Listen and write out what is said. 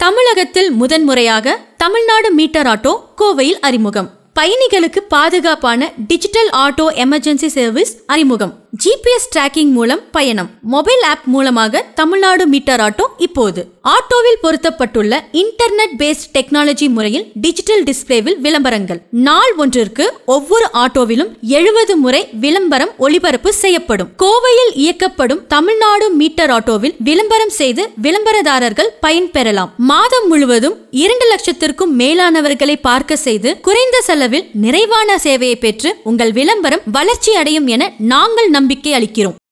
தமிழகத்தில் முதன்முறையாக Tamil Nadu meter auto கோவையில் அறிமுகம் பயணிகளுக்கு பாதுகாப்பான டிஜிட்டல் ஆட்டோ எமர்ஜென்சி சர்வீஸ் அறிமுகம் ஜிபிஎஸ் டிராக்கிங் மூலம் பயணம் மொபைல் ஆப் மூலமாக தமிழ்நாடு மீட்டர் ஆட்டோ இப்போது ஆட்டோவில் பொருத்தப்பட்டுள்ள இன்டர்நெட் பேஸ்ட் டெக்னாலஜி முறையில் டிஜிட்டல் டிஸ்பிளேவில் விளம்பரங்கள் நாள் ஒன்றிற்கு ஒவ்வொரு ஆட்டோவிலும் எழுபது முறை விளம்பரம் ஒளிபரப்பு செய்யப்படும் கோவையில் இயக்கப்படும் தமிழ்நாடு மீட்டர் ஆட்டோவில் விளம்பரம் செய்து விளம்பரதாரர்கள் பயன்பெறலாம் மாதம் முழுவதும் இரண்டு லட்சத்திற்கும் மேலானவர்களை பார்க்க செய்து குறைந்த செலவில் நிறைவான சேவையை பெற்று உங்கள் விளம்பரம் வளர்ச்சி அடையும் என நாங்கள் நம்பிக்கை அளிக்கிறோம்